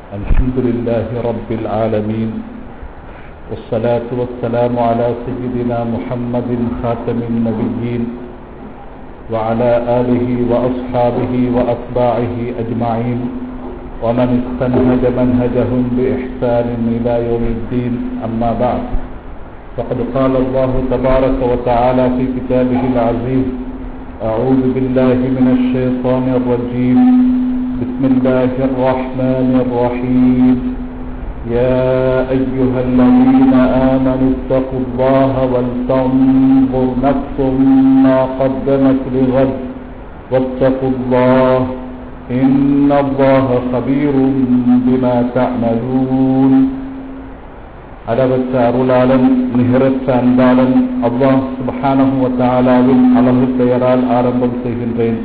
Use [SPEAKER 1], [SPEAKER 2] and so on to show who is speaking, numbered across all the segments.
[SPEAKER 1] الحمد لله رب العالمين والصلاة والسلام على سيدنا محمد خاتم النبيين وعلى آله وأصحابه وأتباعه أجمعين ومن استنهج منهجهم بإحسان إلى يوم الدين أما بعد فقد قال الله تبارك وتعالى في كتابه العزيز أعوذ بالله من الشيطان الرجيم بسم الله الرحمن الرحيم يا أيها الذين آمنوا اتقوا الله ولتنظر نفس ما قدمت لغد واتقوا الله إن الله خبير بما تعملون அளவற்ற அருளாளன் நிகரற்ற அன்பாளன் அல்லாஹ் சுபஹானஹு தாலாவின் அழகு பெயரால் ஆரம்பம் செய்கின்றேன்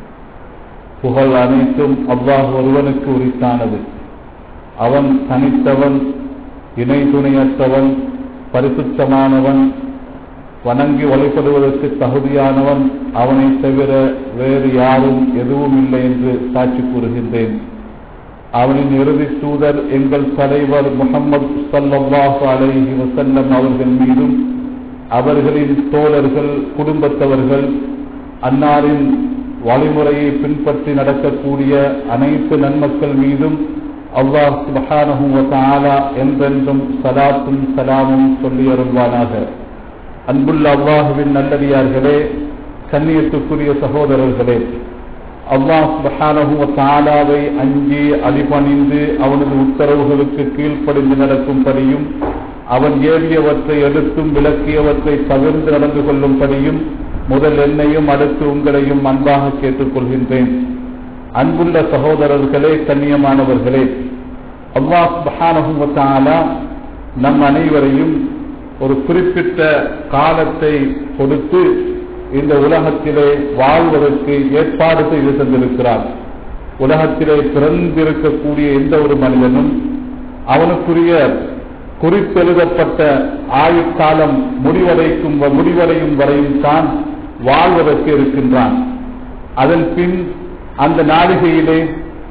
[SPEAKER 1] புகழ் அனைத்தும் அல்லாஹ் ஒருவனுக்கு உரித்தானது அவன் தனித்தவன் இணை துணையற்றவன் பரிசுத்தமானவன் வணங்கி வழிபடுவதற்கு தகுதியானவன் அவனை தவிர வேறு யாரும் எதுவும் இல்லை என்று சாட்சி கூறுகின்றேன் அவனின் இறுதி தூதர் எங்கள் தலைவர் முகமது சல்லாஹு அலைஹி வசல்லம் அவர்கள் மீதும் அவர்களின் தோழர்கள் குடும்பத்தவர்கள் அன்னாரின் வழிமுறையை பின்பற்றி நடக்கக்கூடிய அனைத்து நன்மக்கள் மீதும் அல்லாஹ் சுபஹானஹும் ஆலா என்றென்றும் சலாத்தும் சலாமும் சொல்லி அருள்வானாக அன்புள்ள அல்லாஹுவின் நல்லடியார்களே கண்ணியத்துக்குரிய சகோதரர்களே அல்லாஹ் சுபஹானஹு தாலாவை அஞ்சி அடிபணிந்து அவனது உத்தரவுகளுக்கு கீழ்ப்படிந்து நடக்கும்படியும் அவன் ஏவியவற்றை எடுத்தும் விளக்கியவற்றை பகிர்ந்து நடந்து கொள்ளும்படியும் முதல் என்னையும் அடுத்து உங்களையும் அன்பாக கேட்டுக்கொள்கின்றேன் அன்புள்ள சகோதரர்களே கண்ணியமானவர்களே அல்லாஹ் சுபஹானஹு தாலா நம் அனைவரையும் ஒரு குறிப்பிட்ட காலத்தை கொடுத்து இந்த உலகத்திலே வாழ்வதற்கு ஏற்பாடு செய்து தந்திருக்கிறார் உலகத்திலே பிறந்திருக்கக்கூடிய எந்த ஒரு மனிதனும் அவனுக்குரிய குறிப்பெழுதப்பட்ட ஆயுட்காலம் முடிவடைக்கும் முடிவடையும் வரையும் தான் வாழ்வதற்கு இருக்கின்றான் அதன் பின் அந்த நாளிகையிலே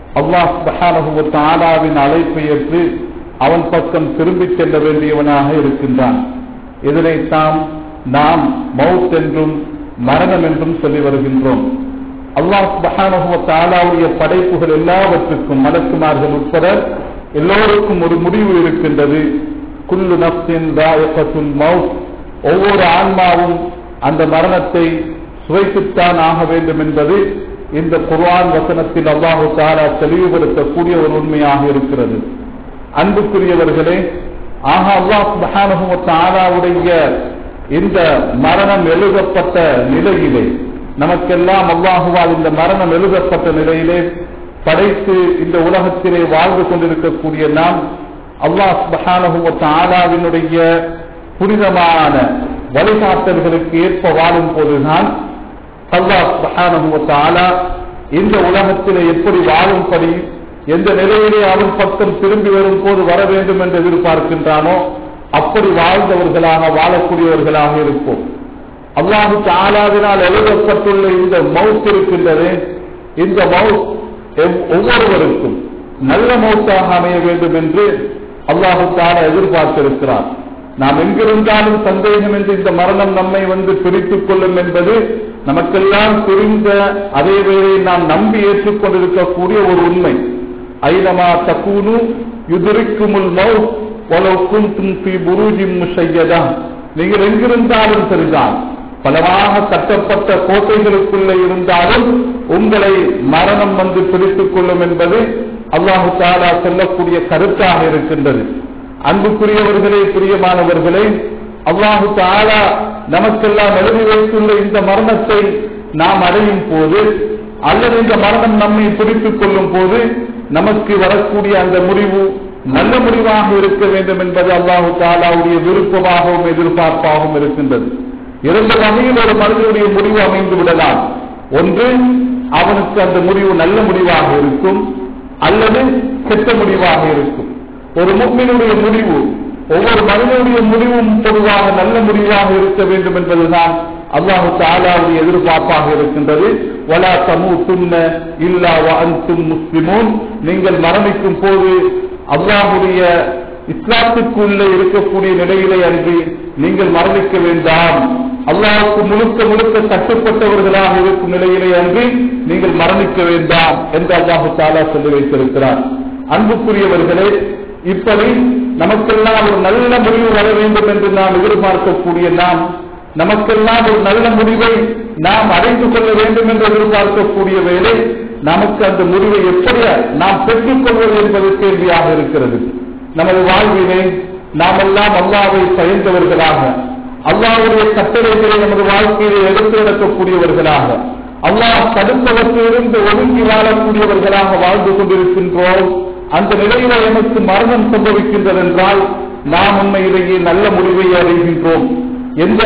[SPEAKER 1] அல்லாஹ் தாலாவின் அழைப்பை ஏற்று அவன் பக்கம் திரும்பிச் செல்ல வேண்டியவனாக இருக்கின்றான் இதனைத்தான் நாம் மவுத் என்றும் மரணம் என்றும் சொல்லி வருகின்றோம் அல்லாஹ் தாலாவுடைய படைப்புகள் எல்லாவற்றுக்கும் மலக்குமார்கள் உட்பட எல்லோருக்கும் ஒரு முடிவு இருக்கின்றது குல்லு நப்சின் மவுத் ஒவ்வொரு ஆன்மாவும் அந்த மரணத்தை சுவைத்துத்தான் ஆக வேண்டும் என்பது இந்த குர்ஆன் வசனத்தில் அல்லாஹு தாலா தெளிவுபடுத்தக்கூடிய ஒரு உண்மையாக இருக்கிறது அன்புக்குரியவர்களே ஆக அல்லாஹ் தாலாவுடைய இந்த மரணம் எழுதப்பட்ட நிலையிலே நமக்கெல்லாம் அல்லாஹுவால் இந்த மரணம் எழுதப்பட்ட நிலையிலே படைத்து இந்த உலகத்திலே வாழ்ந்து கொண்டிருக்கக்கூடிய நாம் அல்லாஹ் ஆலாவினுடைய புனிதமான வழிகாட்டல்களுக்கு ஏற்ப வாழும் போதுதான் அல்லாஹ் ஆலா இந்த உலகத்திலே எப்படி வாழும்படி எந்த நிலையிலே அவன் பக்கம் திரும்பி வரும் போது வர வேண்டும் என்று எதிர்பார்க்கின்றானோ அப்படி வாழ்ந்தவர்களாக வாழக்கூடியவர்களாக இருப்போம் அல்லாஹு தாலாவினால் எழுதப்பட்டுள்ள இந்த மவுத் இருக்கின்றது இந்த மவுத் ஒவ்வொருவருக்கும் நல்ல மவுத்தாக அமைய வேண்டும் என்று அல்லாஹு தாலா எதிர்பார்த்திருக்கிறார் நாம் எங்கிருந்தாலும் சந்தேகம் என்று இந்த மரணம் நம்மை வந்து பிரித்துக் கொள்ளும் என்பது நமக்கெல்லாம் தெரிந்த அதே வேளை நாம் நம்பி ஏற்றுக்கொண்டிருக்கக்கூடிய ஒரு உண்மை ஐனமா தக்கூனு யுதிரிக்குமுல் மவுத் நீங்கள் எங்கிருந்தாலும் சரிதான் பலவாக கட்டப்பட்ட கோட்டைகளுக்குள்ளே இருந்தாலும் உங்களை மரணம் வந்து பிடித்துக் கொள்ளும் என்பது அல்லாஹு தாலா சொல்லக்கூடிய கருத்தாக இருக்கின்றது அன்புக்குரியவர்களே பிரியமானவர்களே அல்லாஹு தாலா நமக்கெல்லாம் எழுதி வைத்துள்ள இந்த மரணத்தை நாம் அடையும் போது அல்லது இந்த மரணம் நம்மை பிடித்துக் கொள்ளும் போது நமக்கு வரக்கூடிய அந்த முடிவு நல்ல முடிவாக இருக்க வேண்டும் என்பது அல்லாஹு தாலாவுடைய விருப்பமாகவும் எதிர்பார்ப்பாகவும் இருக்கின்றது இரண்டு வகையில் ஒரு மனிதனுடைய முடிவு அமைந்து விடலாம் ஒன்று அவனுக்கு அந்த முடிவு நல்ல முடிவாக இருக்கும் அல்லது கெட்ட முடிவாக இருக்கும் ஒரு முக்மினுடைய முடிவு ஒவ்வொரு மனிதனுடைய முடிவும் பொதுவாக நல்ல முடிவாக இருக்க வேண்டும் என்பதுதான் அல்லாஹு தாலாவுடைய எதிர்பார்ப்பாக இருக்கின்றது வலா தமூத்துன்ன இல்லா வஅன்தும் முஸ்லிமூன் நீங்கள் மரணிக்கும் போது அல்லாஹுடைய இஸ்லாத்துக்குள்ளே இருக்கக்கூடிய நிலையிலே அன்றி நீங்கள் மரணிக்க வேண்டாம் அல்லாஹுக்கு முழுக்க முழுக்க கட்டுப்பட்டவர்களாக இருக்கும் நிலையிலே அன்றி நீங்கள் மரணிக்க வேண்டாம் என்று அல்லாஹு தாலா சொல்லி வைத்திருக்கிறார் அன்புக்குரியவர்களே இப்படி நமக்கெல்லாம் ஒரு நல்ல முடிவு வர வேண்டும் என்று நாம் எதிர்பார்க்கக்கூடிய நாம் நமக்கெல்லாம் ஒரு நல்ல முடிவை நாம் அடைந்து கொள்ள வேண்டும் என்று எதிர்பார்க்கக்கூடிய வேலை நமக்கு அந்த முடிவை எப்படி நாம் பெற்றுக் கொள்வது என்பது கேள்வியாக இருக்கிறது நமது வாழ்வினை நாமெல்லாம் அல்லாவை பயந்தவர்களாக அல்லாவுடைய கட்டளைகளை நமது வாழ்க்கையிலே எடுத்து நடக்கக்கூடியவர்களாக அல்லாஹ் தடுப்பவற்றிலிருந்து ஒதுங்கி வாழக்கூடியவர்களாக வாழ்ந்து கொண்டிருக்கின்றோம் அந்த நிலையில எமக்கு மரணம் சம்பவிக்கின்றது என்றால் நாம் உண்மையிலேயே நல்ல முடிவை அடைகின்றோம் என்ற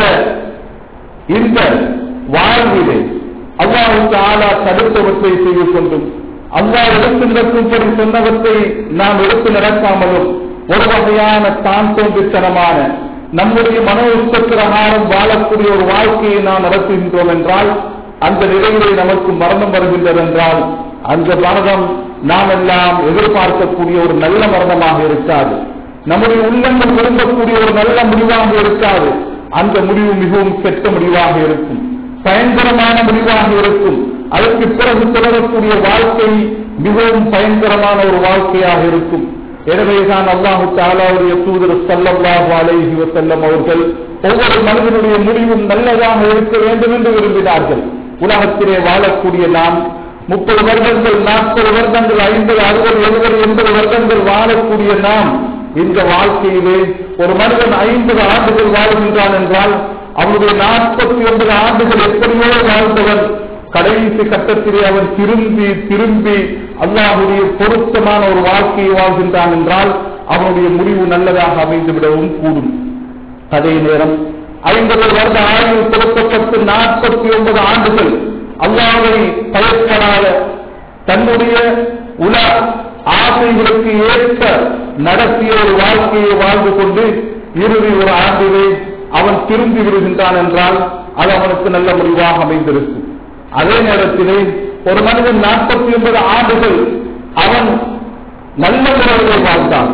[SPEAKER 1] இந்த வாழ்விலே அல்லாஹுக்கு ஆளா தடுத்தவற்றை செய்து கொண்டும் அல்லாஹ் எடுத்து நடக்கும்படி சொன்னவற்றை நாம் எடுத்து நடக்காமலும் ஒரு வகையான தான் தோன்றித்தனமான நம்முடைய மன உச்சப்பிரகாரம் வாழக்கூடிய ஒரு வாழ்க்கையை நாம் நடத்துகின்றோம் என்றால் அந்த நிலையிலே நமக்கு மரணம் வருகின்றது என்றால் அந்த மரணம் நாம் எல்லாம் எதிர்பார்க்கக்கூடிய ஒரு நல்ல மரணமாக இருக்காது நம்முடைய உள்ளங்கள் விரும்பக்கூடிய ஒரு நல்ல முடிவாக இருக்காது அந்த முடிவு மிகவும் கெட்ட முடிவாக இருக்கும் பயங்கரமான முடிவாக இருக்கும் அதற்கு பிறகு தொடரக்கூடிய வாழ்க்கை மிகவும் பயங்கரமான ஒரு வாழ்க்கையாக இருக்கும் எனவேதான் அல்லாஹு தாலாவுடைய தூதர் சல்லல்லாஹு அலைஹி வஸல்லம் அவர்கள் ஒவ்வொரு மனிதனுடைய முடிவும் நல்லதாக இருக்க வேண்டும் என்று விரும்பினார்கள் உலகத்திலே வாழக்கூடிய நாம் முப்பது வருடங்கள் நாற்பது வருடங்கள் ஐம்பது அறுபது எழுபது எண்பது வருடங்கள் வாழக்கூடிய நாம் இந்த வாழ்க்கையிலே ஒரு மனிதன் ஐம்பது ஆண்டுகள் வாழ்கின்றான் என்றால் அவனுடைய நாற்பத்தி ஒன்பது ஆண்டுகள் எப்படியோ வாழ்ந்தவன் கடைசி கட்டத்திலே அவன் திரும்பி திரும்பி அல்லாஹுடைய பொருத்தமான ஒரு வாழ்க்கையை வாழ்கின்றான் என்றால் அவனுடைய முடிவு நல்லதாக அமைந்துவிடவும் கூடும் அதே நேரம் ஐம்பது வருட ஆய்வு கொடுக்கப்பட்டு நாற்பத்தி ஒன்பது ஆண்டுகள் அல்லாவை பயப்படாத தன்னுடைய உல ஆசைகளுக்கு ஏற்ப நடத்திய ஒரு வாழ்க்கையை வாழ்ந்து கொண்டு இறுதி ஒரு ஆண்டிலே அவன் திரும்பி விடுகின்றான் என்றால் அது அவனுக்கு நல்ல முடிவாக அமைந்திருக்கும் அதே நேரத்திலே ஒரு மனிதன் நாற்பத்தி ஒன்பது ஆண்டுகள் அவன் நல்ல முறையிலே வாழ்ந்தான்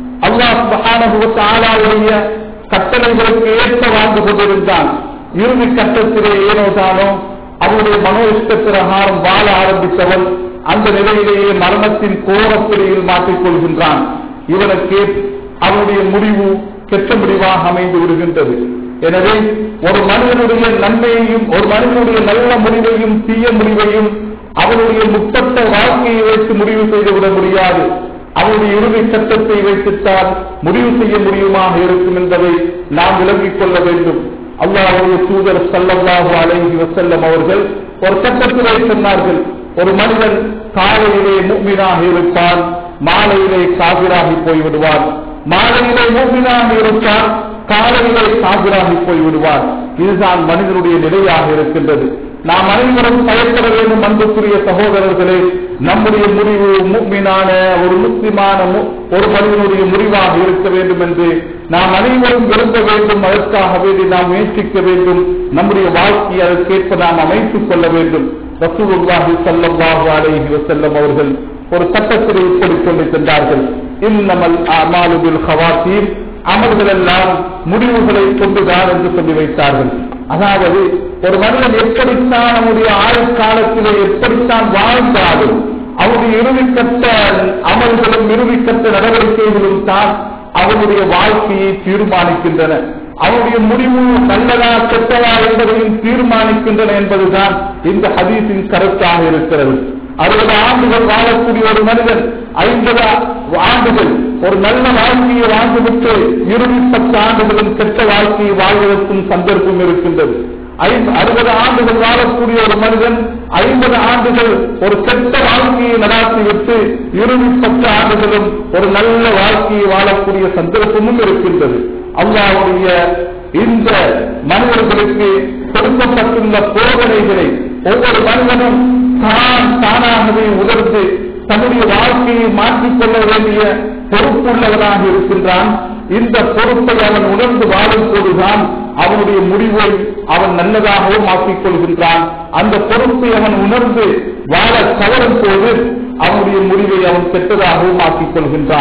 [SPEAKER 1] அல்லாஹ் ஆளாவுடைய கட்டளைகளுக்கு ஏற்ப வாழ்ந்து கொண்டிருந்தான் இறுதி கட்டத்திலே ஏனோ தானோ அவனுடைய மனோ இஷ்டப்பிரகாரம் வாழ ஆரம்பித்தவன் அந்த நிலையிலேயே மரணத்தின் கோரப்பிடியில் மாற்றிக்கொள்கின்றான் இவனுக்கு அவனுடைய முடிவு கெட்ட முடிவாக அமைந்து விடுகின்றது எனவே ஒரு மனிதனுடைய நன்மையையும் ஒரு மனிதனுடைய நல்ல முடிவையும் தீய முடிவையும் அவனுடைய முற்பட்ட வாழ்க்கையை வைத்து முடிவு செய்துவிட முடியாது அவனுடைய இறுதி சட்டத்தை வைத்துத்தான் முடிவு செய்ய முடியுமாக இருக்கும் என்பதை நாம் விளங்கிக் கொள்ள வேண்டும் அல்லாஹுடைய தூதர் சல்லல்லாஹு அலைஹி வஸல்லம் அவர்கள் ஒரு சட்டத்திலே சொன்னார்கள் ஒரு மனிதன் காலையிலே மூமினாக இருப்பான் மாலையிலே காவிராகி போய்விடுவான் மாலையிலே மூமினாக இருப்பான் காலையிலே காவிராகி போய்விடுவான் இதுதான் மனிதனுடைய நிலையாக இருக்கின்றது நாம் அனைவரும் பயப்பட வேண்டும் அன்புக்குரிய சகோதரர்களே நம்முடைய முடிவு முக்மீனான ஒரு முஸ்லிமான மு- ஒரு மனிதனுடைய முடிவாக இருக்க வேண்டும் என்று நாம் அனைவரும் விரும்ப வேண்டும் அதற்காக வேண்டி நாம் முயற்சிக்க வேண்டும் நம்முடைய வாழ்க்கையை அதற்கேற்ப நாம் அமைத்துக் கொள்ள வேண்டும் ரசூலுல்லாஹி ஸல்லல்லாஹு அலைஹி வஸல்லம் அவர்கள் ஒரு சட்டத்தில் இப்படி சொல்லி சென்றார்கள் இன்னமல் அமாலு பில் ஹவாத்தீர் அமல்கள் எல்லாம் முடிவுகளை கொண்டுதான் என்று சொல்லி வைத்தார்கள் அதாவது ஒரு மனிதன் எப்படித்தான் அவனுடைய ஆயுள் காலத்திலே எப்படித்தான் வாழ்ந்தாலும் அவனுடைய இறுதிக்கட்ட அமல்களும் இறுதிக்கட்ட நடவடிக்கைகளும் தான் அவனுடைய வாழ்க்கையை தீர்மானிக்கின்றன அவனுடைய முடிவு நல்லதா கெட்டதா என்பதையும் தீர்மானிக்கின்றன என்பதுதான் இந்த ஹதீஸின் கருத்தாக இருக்கிறது அறுபது ஆண்டுகள் வாழக்கூடிய ஒரு மனிதன் ஐம்பது ஆண்டுகள் ஒரு நல்ல வாழ்க்கையை வாழ்ந்துவிட்டு இறுதி பத்து ஆண்டுகளும் கெட்ட வாழ்க்கையை வாழ்வதற்கும் சந்தர்ப்பம் இருக்கின்றது ஐம்ப- அறுபது ஆண்டுகள் வாழக்கூடிய ஒரு மனிதன் ஐம்பது ஆண்டுகள் ஒரு கெட்ட வாழ்க்கையை நடாத்திவிட்டு இறுதி பத்து ஆண்டுகளும் ஒரு நல்ல வாழ்க்கையை வாழக்கூடிய சந்தர்ப்பமும் இருக்கின்றது அல்லாஹ்வுடைய இந்த மனிதர்களுக்கு கொடுக்கப்பட்டுள்ள போதனைகளை ஒவ்வொரு மனிதனும் தான் தானாகவே உணர்ந்து தன்னுடைய வாழ்க்கையை மாற்றிக்கொள்ள வேண்டிய பொறுப்புள்ளவனாக இருக்கின்றான் இந்த பொறுப்பை அவன் உணர்ந்து வாழும் போதுதான் அவனுடைய முடிவை அவன் நல்லதாகவும் ஆக்கிக் கொள்கின்றான் அந்த பொறுப்பை அவன் உணர்ந்து வாழ தவறும் போது அவனுடைய முடிவை அவன் கெட்டதாகவும் ஆக்கிக் கொள்கின்றான்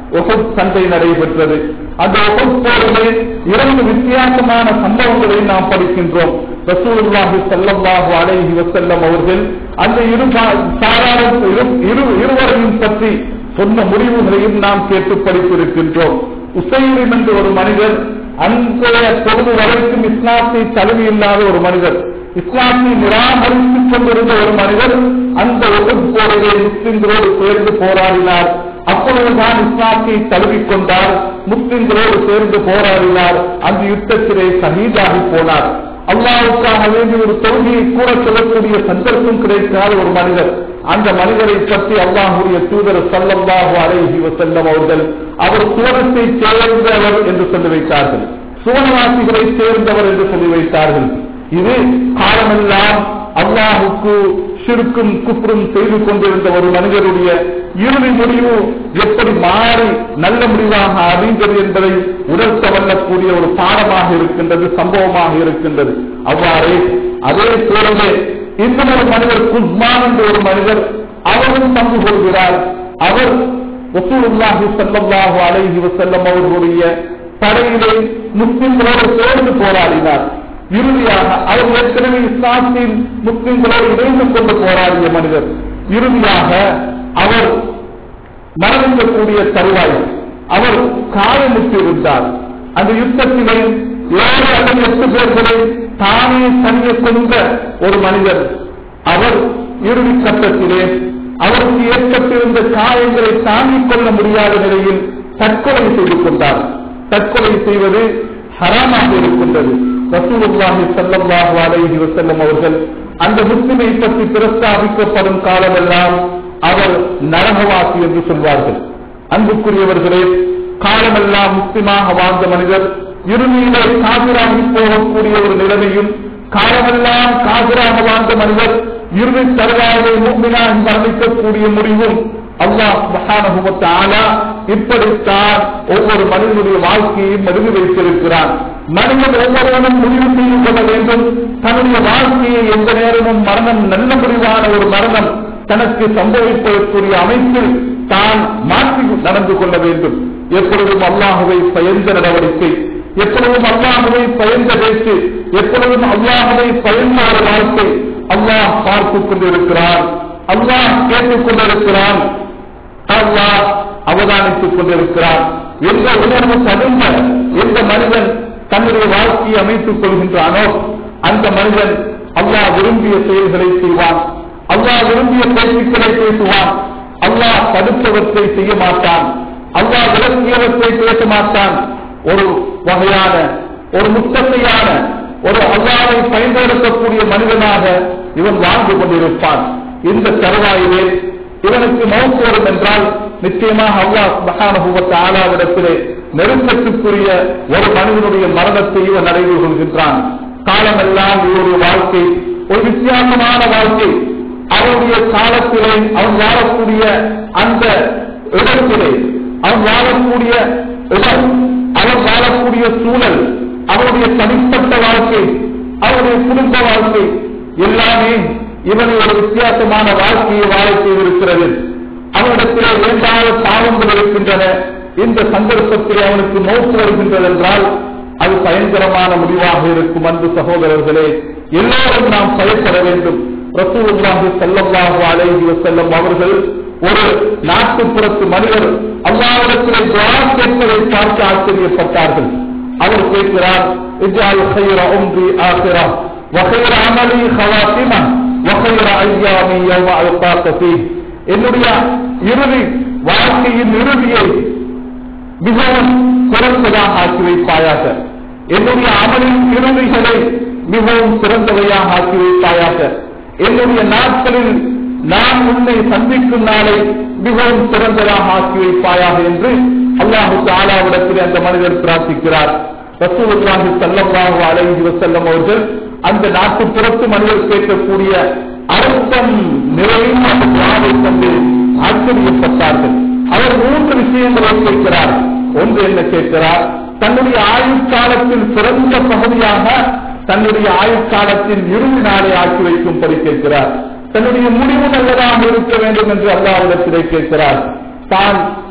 [SPEAKER 1] உஹத் சண்டை நடைபெற்றது அந்த உஹத் போரிலே இரண்டு வித்தியாசமான சம்பவங்களை நாம் படிக்கின்றோம் ரசூலுல்லாஹி ஸல்லல்லாஹு அலைஹி வஸல்லம் அவர்கள் அந்த இரு பா- சாராரும் இரு- இரு- இருவரையும் பற்றி சொன்ன முடிவுகளையும் நாம் கேட்டு படித்திருக்கின்றோம் உசைரின் என்ற ஒரு மனிதர் அன்றைய பொழுது வரைக்கும் இஸ்லாத்தை தழுவி இல்லாத ஒரு மனிதர் இஸ்லாத்தை நிராகரித்துக் கொண்டிருந்த ஒரு மனிதர் அந்த உலக போரிலே முஸ்லிம்களோடு சேர்ந்து போராடினார் அப்பொழுதுதான் இஸ்லாத்தை தழுவிக் கொண்டார் முஸ்லிம்களோடு சேர்ந்து போராடினார் அந்த யுத்தத்திலே சஹீதாகி போனார் அல்லாவுக்காக வேண்டி ஒரு தொழுகையை கூட சொல்லக்கூடிய சந்தர்ப்பம் கிடைக்காத ஒரு மனிதர் அந்த மனிதரை பற்றி அல்லாஹுடைய தூதர் சல்லல்லாஹு அலைஹி வஸல்லம் அவர்கள் அவர் சுவனத்தை சேர்ந்தவர் என்று சொல்லி வைத்தார்கள் சுவனவாசிகளை சேர்ந்தவர் என்று சொல்லி வைத்தார்கள் இது காலமெல்லாம் அல்லாஹுக்கு சிறுக்கும் குப்ரும் செய்து கொண்டிருந்த ஒரு மனிதருடைய இறுதி முடிவு எப்படி மாறி நல்ல முடிவாக அமைந்தது என்பதை உணர்த்த வல்லக்கூடிய ஒரு பாடமாக இருக்கின்றது சம்பவமாக இருக்கின்றது அவ்வாறே அதே போலவே இன்னும் ஒரு மனிதர் குஸ்மான் என்ற ஒரு மனிதர் அவரும் பங்கு கொள்கிறார் அவர் ரசூலுல்லாஹி ஸல்லல்லாஹு அலைஹி வஸல்லம் அவர்களுடைய படையிலே முஸ்லிம்களோடு சேர்ந்து போராடினார் இறுதியாக அவர் ஏற்கனவே இஸ்லாத்தில் முஸ்லிம்களோடு இணைந்து கொண்டு போராடிய மனிதர் இறுதியாக அவர் மரணிக்கக்கூடிய தருவாய் அவர் காயமுற்று இருந்தார் அந்த யுத்தத்திலே ஏழு அல்லது எட்டு பேர்களை தானே தனிய கொண்ட ஒரு மனிதர் அவர் இறுதி கட்டத்திலே அவருக்கு ஏற்பட்டிருந்த காயங்களை தாங்கிக் கொள்ள முடியாத நிலையில் தற்கொலை செய்து கொண்டார் தற்கொலை செய்வது ஹராமாக இருக்கின்றது ரசூலுல்லாஹி ஸல்லல்லாஹு அலைஹி வஸல்லம் அவர்கள் அந்த முஸ்லிமை பற்றி பிரஸ்தாபிக்கப்படும் காலமெல்லாம் அவர் நரகவாசி என்று சொல்வார்கள் அன்புக்குரியவர்களே காலமெல்லாம் முஸ்லிமாக வாழ்ந்த மனிதர் இறுதியிலே காதிராகி போகக்கூடிய ஒரு நிலைமையும் காலமெல்லாம் காதிராக வாழ்ந்த மனிதர் இறுதி தருவாயை முக்மினாக மரணிக்கக்கூடிய முடிவும் அல்லாஹ் சுப்ஹானஹு வ தஆலா இப்படித்தான் ஒவ்வொரு மனிதனுடைய வாழ்க்கையையும் எழுதி வைத்திருக்கிறான் மனிதன் ஒவ்வொருவனும் முடிவு செய்து கொள்ள வேண்டும் தன்னுடைய வாழ்க்கையை எந்த நேரமும் மரணம் நல்ல முடிவான ஒரு மரணம் தனக்கு சம்பவிப்பதற்குரிய அமைப்பில் தான் மாற்றி நடந்து கொள்ள வேண்டும் எப்பொழுதும் அல்லாஹுவை பயந்த நடவடிக்கை எப்பொழுதும் அல்லாஹுவை பயந்த பேச்சு எப்பொழுதும் அல்லாஹுவை பயந்த ஒரு வாழ்க்கை அல்லாஹ் பார்த்துக் கொண்டிருக்கிறான் அல்லாஹ் கேட்டுக் கொண்டிருக்கிறான் அல்லாஹ் அவதானித்துக் கொண்டிருக்கிறான் எந்த உணர்வு தகுந்த எந்த மனிதன் தன்னுடைய வாழ்க்கையை அமைத்துக் கொள்கின்றானோ அந்த மனிதன் அல்லாஹ் விரும்பிய செயல்களை செய்வான் அல்லாஹ் விரும்பிய பேச்சுக்களை பேசுவான் அல்லாஹ் தடுத்தவற்றை செய்ய மாட்டான் அல்லாஹ் விளக்கியவற்றை பேச மாட்டான் ஒரு வகையான ஒரு முத்தத்தையான ஒரு அல்லாவை பயன்படுத்தக்கூடிய மனிதனாக இவன் வாழ்ந்து கொண்டிருப்பான் இந்த தருவாயிலே இவனுக்கு மௌத்து வரும் என்றால் நிச்சயமாக அல்லாஹ் மகானுபவத்த ஆளாவிடத்திலே நெருக்கத்துக்குரிய ஒரு மனிதனுடைய மரணத்தை இவன் அடைந்து கொள்கின்றான் காலமெல்லாம் இவருடைய வாழ்க்கை ஒரு வித்தியாசமான வாழ்க்கை அவருடைய காலத்திலே அவன் வாழக்கூடிய அந்த இடத்திலே அவன் வாழக்கூடிய இடம் அவன் வாழக்கூடிய சூழல் அவருடைய தனிப்பட்ட வாழ்க்கை அவருடைய குடும்ப வாழ்க்கை எல்லாமே இவனை ஒரு வித்தியாசமான வாழ்க்கையை வாழ செய்திருக்கிறது அவனிடத்திலே வேண்டாத பாவங்கள் இருக்கின்றன இந்த சந்தர்ப்பத்தில் அவனுக்கு நோக்கு வருகின்றது என்றால் அது பயங்கரமான முடிவாக இருக்கும் அன்பு சகோதரர்களே எல்லோரும் நாம் பயப்பட வேண்டும் ரசூலுல்லாஹி ஸல்லல்லாஹு அலைஹி வஸல்லம் அவர்கள் ஒரு நாட்டுப்புறத்து மனிதர் அல்லாஹ்விடத்திலே துஆ கேட்பதை பார்த்து ஆச்சரியப்பட்டார்கள் அவர் கேட்கிறார் இஜ்அல் خير عمري آخرة وخير عملي خواتمة وخير أيامي يوم ألقاك فيه என்னுடைய இறுதி வாழ்க்கையின் இறுதியை மிகவும் சிறந்ததாக ஆக்கி வைப்பாயாக என்னுடைய அமலின் இறுதிகளை மிகவும் சிறந்தவையாக ஆக்கி வைப்பாயாக என்னுடைய நாட்களில் நான் உன்னை சந்திக்கும் நாளை மிகவும் சிறந்ததாக ஆக்கி வைப்பாயாக என்று அல்லாஹு தாலாவிடத்தில் அந்த மனிதர் பிரார்த்திக்கிறார் ரசூலுல்லாஹி ஸல்லல்லாஹு அலைஹி வஸல்லம் அவர்கள் அந்த நாட்டுப்புறத்து மனிதர் கேட்கக்கூடிய அர்த்தம் நிறைந்த அந்த துஆவை கண்டு ஆச்சரியப்பட்டார்கள் அவர் மூன்று விஷயங்களை கேட்கிறார் ஒன்று என்ன கேட்கிறார் தன்னுடைய ஆயுட்காலத்தில் சிறந்த பகுதியாக தன்னுடைய ஆயுட்காலத்தின் இறுதி நாளை ஆக்கி வைக்கும்படி கேட்கிறார் தன்னுடைய முடிவு நல்லதாக இருக்க வேண்டும் என்று அல்லாவிடத்திலே கேட்கிறார் தான் வாழக்கூடிய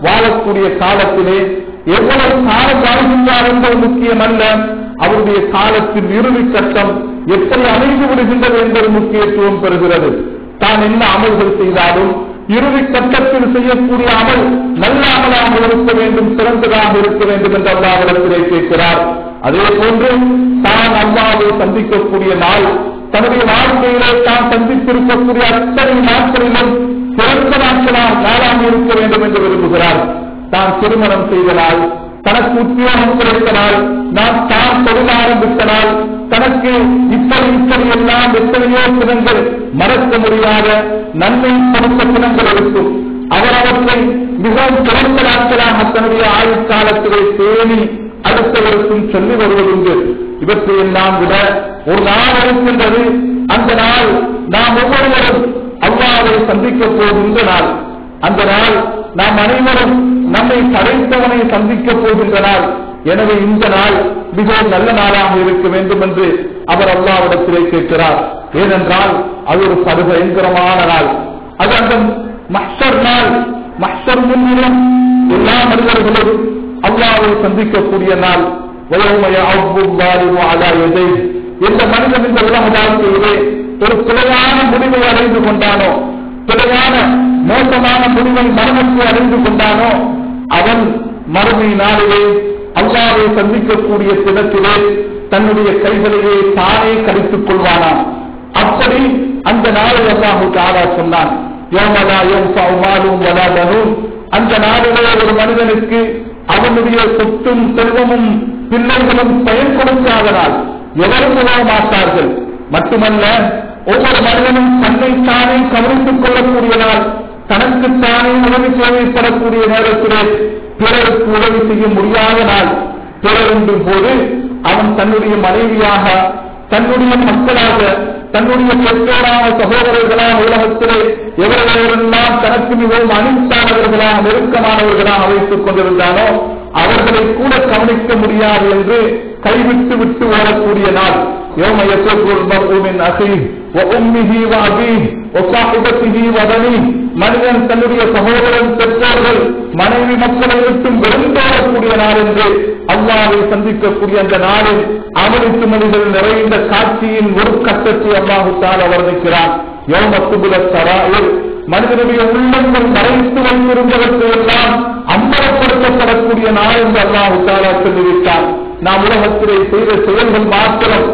[SPEAKER 1] வாழக்கூடிய காலத்திலே எவ்வளவு காலம் வாழ்கின்றார் என்பது முக்கியமல்ல அவருடைய காலத்தின் இறுதி கட்டம் எப்படி அமைந்து விடுகின்றது என்பது முக்கியத்துவம் பெறுகிறது தான் என்ன அமல்கள் செய்தாலும் இறுதி கட்டத்தில் செய்யக்கூடிய அமல் நல்ல அமலாக இருக்க வேண்டும் சிறந்ததாக இருக்க வேண்டும் என்று அல்லாவிடத்திலே கேட்கிறார் அதே போன்று தான் அல்லாவை சந்திக்கக்கூடிய நாள் தன்னுடைய வாழ்க்கையிலே தான் சந்தித்திருக்கக்கூடிய அத்தனை நாட்களிலும் சிறந்த நாட்களால் நாளாக இருக்க வேண்டும் என்று விரும்புகிறார் தான் திருமணம் செய்த நாள் தனக்கு உத்தியோகம் கிடைத்த நாள் நான் தான் தொழில் ஆரம்பித்த நாள் தனக்கு இப்படி இப்படி எல்லாம் எத்தனையோ தினங்கள் மறக்க முடியாத நன்மை கொடுத்த தினங்கள் இருக்கும் அவர் அவற்றை மிகவும் சிறந்த நாட்களாக தன்னுடைய ஆயுட்காலத்திலே பேணி அடுத்தவருக்கும் சொல்லி வருவதுண்டு இவற்றையெல்லாம் விட ஒரு நாள் இருக்கின்றது அந்த நாள் நாம் ஒவ்வொருவரும் அவ்வாறு சந்திக்கப் போகின்ற நாள் அந்த நாள் நாம் அனைவரும் நம்மை படைத்தவனை சந்திக்கப் போகின்ற நாள் எனவே இந்த நாள் மிகவும் நல்ல நாளாக இருக்க வேண்டும் என்று அவர் அல்லாவிடத்திலே கேட்கிறார் ஏனென்றால் அது ஒரு படு பயங்கரமான நாள் அது அந்த மஹ்ஷர் நாள் மஹ்ஷர் முன்னிலும் எல்லா மனிதர்களும் அல்லாவை சந்திக்கக்கூடிய நாள் வயோமய அவ்வுல்லாரிவு அலா எதை எந்த மனிதன் இந்த உலக வாழ்க்கையிலே ஒரு பிழையான முடிவை அடைந்து கொண்டானோ பிழையான மோசமான முடிவை மரணத்தை அடைந்து கொண்டானோ அவன் மறுமை நாளிலே அல்லாவை சந்திக்கக்கூடிய தினத்திலே தன்னுடைய கைகளையே தானே கடித்துக் கொள்வானாம் அப்படி அந்த நாளை அல்லாஹு தாரா சொன்னான் யோமலா யோம் மாலும் வலாதனும் அந்த நாளிலே ஒரு மனிதனுக்கு அவனுடைய சொத்தும் செல்வமும் பிள்ளைகளும் பயன் கொடுக்காத நாள் எவரும் உணர மாட்டார்கள் மட்டுமல்ல ஒவ்வொரு மனிதனும் தன்னை தானே கவனித்துக் கொள்ளக்கூடிய நாள் தனக்குத்தானே உதவி தேவைப்படக்கூடிய நேரத்திலே பிறருக்கு உதவி செய்ய முடியாத நாள் பிறருந்தும் போது அவன் தன்னுடைய மனைவியாக தன்னுடைய மக்களாக தன்னுடைய பெற்றோராக சகோதரர்களாக உலகத்திலே எவர்களெல்லாம் தனக்கு மிகவும் அனுப்பானவர்களாக நெருக்கமானவர்களாக வைத்துக் கொண்டிருந்தானோ அவர்களை கூட கவனிக்க முடியாது என்று கைவிட்டு விட்டு ஓடக்கூடிய நாள் يوم يفر المرء من أخيه وأمه وأبيه وصاحبته وبنيه மனிதன் தன்னுடைய சகோதரன் பெற்றோர்கள் மனைவி மக்களை விட்டும் விருந்தோடக்கூடிய நாள் என்று அல்லாவை சந்திக்கக்கூடிய அந்த நாளில் அமளித்து மனிதர் நிறைந்த காட்சியின் ஒரு கட்டத்தை அல்லாஹு தால் வர்ணிக்கிறான் யோமத்துபுல சராயில் மனிதனுடைய உள்ளங்கள் மறைத்து வைத்திருந்தவற்றை எல்லாம் அம்பலப்படுத்தப்படக்கூடிய நாள் என்று அல்லாஹு தாலா சொல்லிவிட்டார் நாம் உலகத்திலே செய்த செயல்கள் மாத்திரம்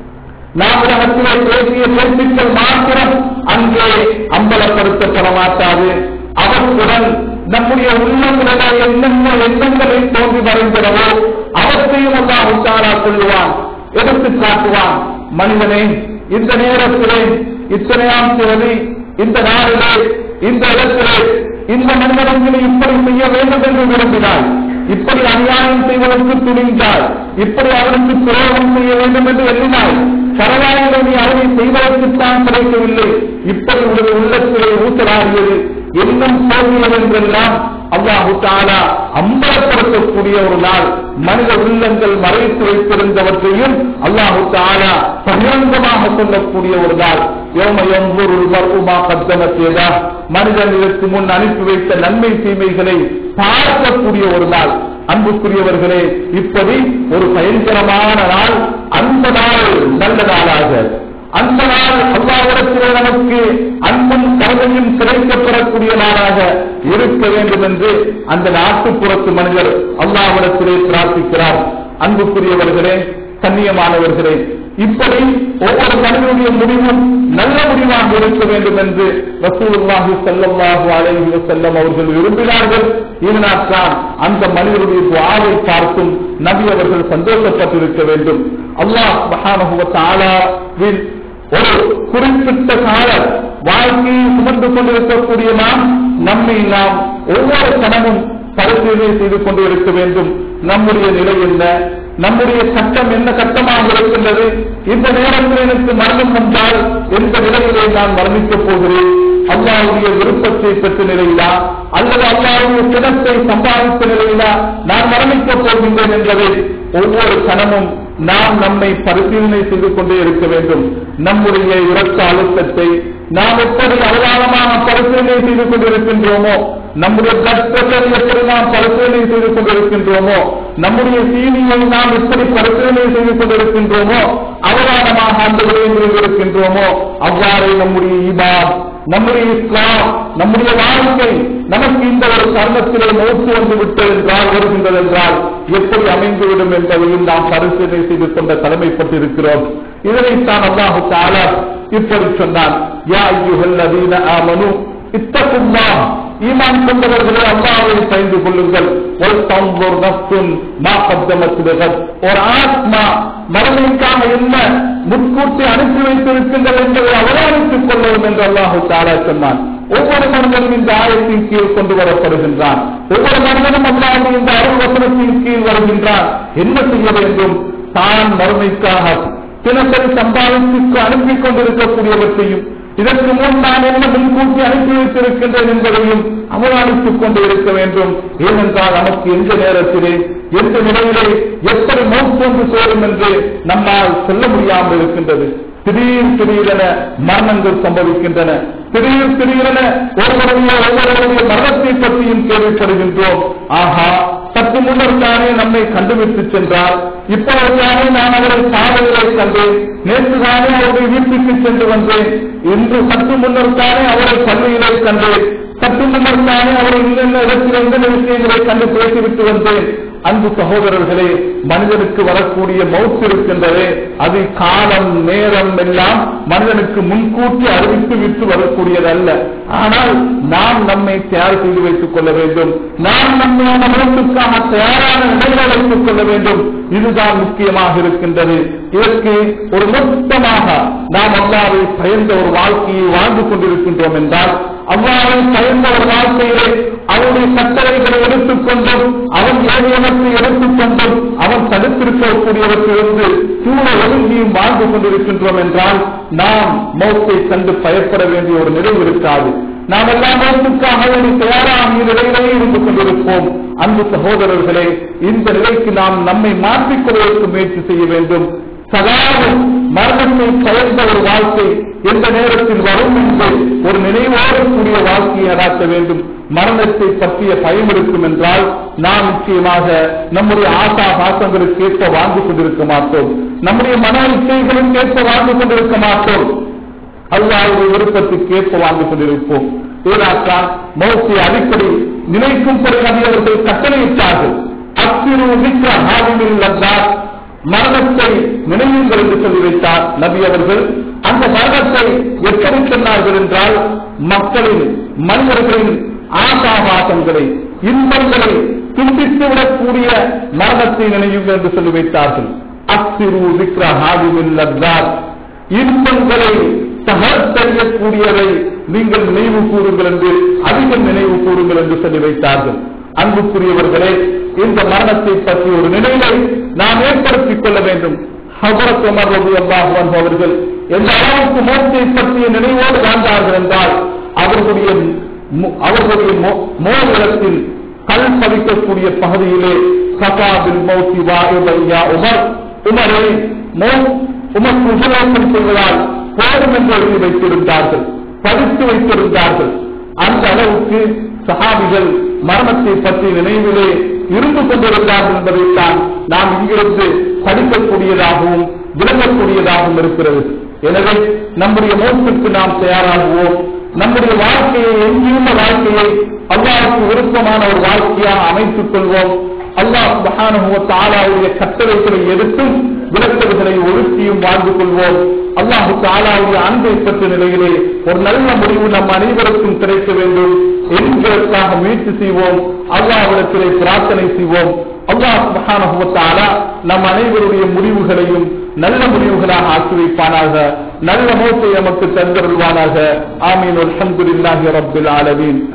[SPEAKER 1] நாம் உலகத்திலே பேசிய பேச்சுக்கள் மாத்திரம் அங்கே அம்பலப்படுத்தப்பட மாட்டாது அவற்றுடன் நம்முடைய உள்ளங்களிலே என்னென்ன எண்ணங்களை தோன்றி மறைந்தனவோ அவற்றையும் அல்லாஹு தாலா சொல்லுவான் எடுத்து காட்டுவான் மனிதனே இந்த நேரத்திலே இத்தனையாம் தேதி இந்த நாளிலே இந்த இடத்திலே இந்த மனிதனங்களை இப்படி செய்ய வேண்டும் என்று விரும்பினார் இப்படி அநியாயம் செய்வதற்கு துணிந்தார் இப்படி அவனுக்கு துரோகம் செய்ய வேண்டும் என்று எண்ணினார் பரவாயில்லை நீ அவனை செய்வதற்குத்தான் கிடைக்கவில்லை இப்படி உடைய உள்ளத்திலே ஊசலாடியது இன்னும் போகிறது என்றெல்லாம் அல்லாஹு தாலா அம்பலப்படுத்தக்கூடிய ஒரு நாள் மனித உள்ளங்கள் மறைத்து வைத்திருந்தவற்றையும் அல்லாஹு தாலா பகிரங்கமாக சொல்லக்கூடிய ஒரு நாள் யோமயம் ஒரு மர்வுமா கத்தமத்தேதா மனிதன் இதற்கு முன் அனுப்பி வைத்த நன்மை தீமைகளை பார்க்கக்கூடிய ஒரு நாள் அன்புக்குரியவர்களே இப்படி ஒரு பயங்கரமான நாள் அந்த நாள் நல்ல நாளாக அந்த நாள் அல்லாவிடத்திலே நமக்கு அன்பும் கருணையும் கிடைக்கப்பெறக்கூடிய நாளாக இருக்க வேண்டும் என்று அந்த நாட்டுப்புறத்து மனிதர் அல்லாவிடத்திலே பிரார்த்திக்கிறார் அன்புக்குரியவர்களே கண்ணியமானவர்களே இப்படி ஒவ்வொரு மனிதனுடைய முடிவும் நல்ல முடிவாக இருக்க வேண்டும் என்று ரசூலுல்லாஹி ஸல்லல்லாஹு அலைஹி வஸல்லம் அவர்கள் விரும்பினார்கள் இதனால்தான் அந்த மனிதனுடைய துஆவை பார்த்தும் நபி அவர்கள் சந்தோஷப்பட்டிருக்க வேண்டும் அல்லாஹ் சுப்ஹானஹு வ தஆலாவின் ஒரு குறிப்பிட்ட கால வாழ்க்கையை சுமந்து கொண்டிருக்கக்கூடிய நாம் நம்மை நாம் ஒவ்வொரு கணமும் பரிசீலனை செய்து கொண்டு இருக்க வேண்டும் நம்முடைய நிலை என்ன நம்முடைய சட்டம் என்ன சட்டமாக இருக்கின்றது இந்த நேரத்தில் எனக்கு மரணம் வந்தால் எந்த நிலையிலே நான் மரணிக்கப் போகிறேன் அல்லாவுடைய விருப்பத்தை பெற்ற நிலையிலா அல்லது அல்லாவுடைய தினத்தை சம்பாதித்த நிலையிலா நான் மரணிக்கப் போகின்றேன் என்பதை ஒவ்வொரு கணமும் நாம் நம்மை பரிசீலனை செய்து கொண்டே இருக்க வேண்டும் நம்முடைய இரத்த அழுத்தத்தை நாம் எப்படி அவதானமாக பரிசீலனை செய்து கொண்டிருக்கின்றோமோ நம்முடைய பிளட் பிரஷர் எப்படி நாம் நாம் பரிசீலனை செய்து கொண்டிருக்கின்றோமோ நம்முடைய சீனியை நாம் எப்படி பரிசீலனை செய்து கொண்டிருக்கின்றோமோ அவதானமாக அந்த விடயங்களில் இருக்கின்றோமோ அவ்வாறே நம்முடைய ஈபாத் நம்முடைய இஸ்லாம் நம்முடைய வாழ்க்கை நமக்கு இந்த ஒரு தருணத்திலே மௌத்து வந்து விட்டது என்றால் வருகின்றது என்றால் எப்படி அமைந்துவிடும் என்பதையும் நாம் பரிசீலனை செய்து கொண்ட கடமைப்பட்டிருக்கிறோம் இதனைத்தான் அல்லாஹு தாலா இப்படி சொன்னான் யா ஐயுஹல் லதீன ஆமனு இத்தகுல்லாஹ் ஈமான் கொண்டவர்களே அல்லாஹ்வை பயந்து கொள்ளுங்கள் வல்தன்துர் நஃப்சுன் மா கத்தமத் பிகத் ஒரு ஆத்மா மரணிக்காக என்ன முன்கூட்டி அனுப்பி வைத்திருக்கின்றது என்பதை அவதானித்துக் கொள்ளவும் என்று அல்லாஹு தாலா சொன்னான் ஒவ்வொரு மனிதனும் இந்த ஆயத்தின் கீழ் கொண்டு வரப்படுகின்றான் ஒவ்வொரு மனிதனும் அல்லாஹ் இந்த அருள் வசனத்தின் கீழ் வருகின்றான் என்ன செய்ய வேண்டும் தான் மறுமைக்காக தினசரி சம்பாதித்து அனுப்பி கொண்டிருக்கக்கூடியவற்றையும் இதற்கு முன் நான் என்ன முன்கூட்டி அனுப்பி வைத்திருக்கின்றேன் என்பதையும் அவதானித்துக் கொண்டு இருக்க வேண்டும் ஏனென்றால் நமக்கு எந்த நேரத்திலே எந்த நிலையிலே எப்படி மௌத்தொன்று சேரும் என்று நம்மால் சொல்ல முடியாமல் இருக்கின்றது திடீர் திடீரென மரணங்கள் சம்பவிக்கின்றன திடீர் திடீரென ஒருவருடைய ஒருவருடைய மரணத்தை பற்றியும் கேள்விப்படுகின்றோம் ஆஹா சற்று முன்னர் தானே நம்மை கண்டுபிடித்து சென்றார் இப்பொழுது தானே நான் அவரை சாலைகளை கண்டேன் நேற்று தானே அவருடைய வீட்டுக்கு சென்று வந்தேன் இன்று சற்று முன்னர் தானே அவரை பள்ளியிலே கண்டேன் சற்று முன்னர் தானே அவரை இன்னென்ன இடத்தில் எந்த விஷயங்களை கண்டு பேசிவிட்டு வந்தேன் அன்பு சகோதரர்களே மனிதனுக்கு வரக்கூடிய மௌத்து இருக்கின்றதே அது காலம் நேரம் எல்லாம் மனிதனுக்கு முன்கூட்டி அறிவித்து விட்டு வரக்கூடியது அல்ல ஆனால் நாம் நம்மை தயார் செய்து வைத்துக் கொள்ள வேண்டும் நாம் நம்மை அந்த மௌத்துக்காக தயாரான நிலையில் வைத்துக் கொள்ள வேண்டும் இதுதான் முக்கியமாக இருக்கின்றது இதற்கு ஒரு மொத்தமாக நாம் அல்லாவை பயந்த ஒரு வாழ்க்கையை வாழ்ந்து கொண்டிருக்கின்றோம் என்றால் அவ்வாறு பயந்த ஒரு வாழ்க்கையிலே அவனுடைய கட்டளைகளை எடுத்துக்கொண்டும் அவன் ஏழையவற்றை எடுத்துக்கொண்டும் அவன் தடுத்திருக்கக்கூடியவற்றிலிருந்து சூழ ஒழுங்கியும் வாழ்ந்து கொண்டிருக்கின்றோம் என்றால் நாம் மௌத்தை கண்டு பயப்பட வேண்டிய ஒரு நிலை இருக்காது நாம் எல்லாம் மௌத்துக்காக ஒரு தயாராக நிலையிலேயே இருந்து கொண்டிருப்போம் அன்பு சகோதரர்களே இந்த நிலைக்கு நாம் நம்மை மாற்றிக்கொள்வதற்கு முயற்சி செய்ய வேண்டும் சதாவும் மரணத்தை பயந்த ஒரு வாழ்க்கை எந்த நேரத்தில் வரும் என்று ஒரு நினைவோடு கூடிய வாழ்க்கையை அடாக்க வேண்டும் மரணத்தை பற்றிய பயம் இருக்கும் என்றால் நாம் நிச்சயமாக நம்முடைய ஆசா பாசங்களுக்கு ஏற்ப வாழ்ந்து கொண்டிருக்க மாட்டோம் நம்முடைய மன இச்சைகளுக்கு ஏற்ப வாழ்ந்து கொண்டிருக்க மாட்டோம் அல்லாவுடைய விருப்பத்துக்கு ஏற்ப வாழ்ந்து கொண்டிருப்போம் இதனால்தான் மௌத்தை அடிக்கடி நினைக்கும்படி நபி அவர்கள் கட்டளையிட்டார்கள் அத்திரு மிக்க ஹாவிமில் வந்தார் மரணத்தை நினைவுங்கள் என்று சொல்லி வைத்தார் நபி அவர்கள் அந்த மரணத்தை எப்படி சொன்னார்கள் என்றால் மக்களின் மனிதர்களின் ஆசாபாசங்களை இன்பங்களை துண்டித்து விடக்கூடிய மரணத்தை நினைவுங்கள் என்று சொல்லி வைத்தார்கள் அத்திரு விக்ர ஹாவிமில் லத்தார் இன்பங்களை தகர்த்தறியக்கூடியதை நீங்கள் நினைவு கூறுங்கள் என்று அதிகம் நினைவு கூறுங்கள் என்று சொல்லி வைத்தார்கள் அன்புக்குரியவர்களே இந்த மரணத்தை பற்றி ஒரு நினைவை நாம் ஏற்படுத்திக் கொள்ள வேண்டும் ஹபரத் உமர் ரபி அல்லாஹுவன் அவர்கள் எந்த அளவுக்கு மோத்தை பற்றிய நினைவோடு வாழ்ந்தார்கள் என்றால் அவர்களுடைய மு- அவர்களுடைய மோதிரத்தில் கல் பதிக்கக்கூடிய பகுதியிலே கபாபில் மௌத்தி வாயுபையா உமர் உமரை மோ உமக்கு உபயோகம் செய்வதால் போதும் என்று எழுதி வைத்திருந்தார்கள் படித்து வைத்திருந்தார்கள் அந்த அளவுக்கு சஹாபிகள் மரணத்தை பற்றி நினைவிலே இருந்து கொண்டிருந்தார்கள் என்பதைத்தான் நாம் இங்கிருந்து படிக்கக்கூடியதாகவும் விளங்கக்கூடியதாகவும் இருக்கிறது எனவே நம்முடைய மோசத்துக்கு நாம் தயாராகுவோம் நம்முடைய வாழ்க்கையை எங்கியுள்ள வாழ்க்கையை அல்லாஹ்வுக்கு விருப்பமான ஒரு வாழ்க்கையாக அமைத்துக் கொள்வோம் அல்லாஹ் சுப்ஹானஹு வ தஆலாவுடைய கட்டளைகளை எடுத்தும் விளக்கல்களை ஒழுக்கியும் வாழ்ந்து கொள்வோம் அல்லாஹு தாலாவுடைய அன்பை பெற்ற நிலையிலே ஒரு நல்ல முடிவு நம் அனைவருக்கும் கிடைக்க வேண்டும் என்கிறதற்காக முயற்சி செய்வோம் அல்லாஹ்விடத்திலே பிரார்த்தனை செய்வோம் அல்லாஹ் சுப்ஹானஹு வ தஆலா நம் அனைவருடைய முடிவுகளையும் நல்ல முடிவுகளாக ஆக்கி வைப்பானாக நல்ல மௌத்தை நமக்கு தந்தருள்வானாக ஆமீன் அல்ஹம்துலில்லாஹி ரப்பில் ஆலமீன்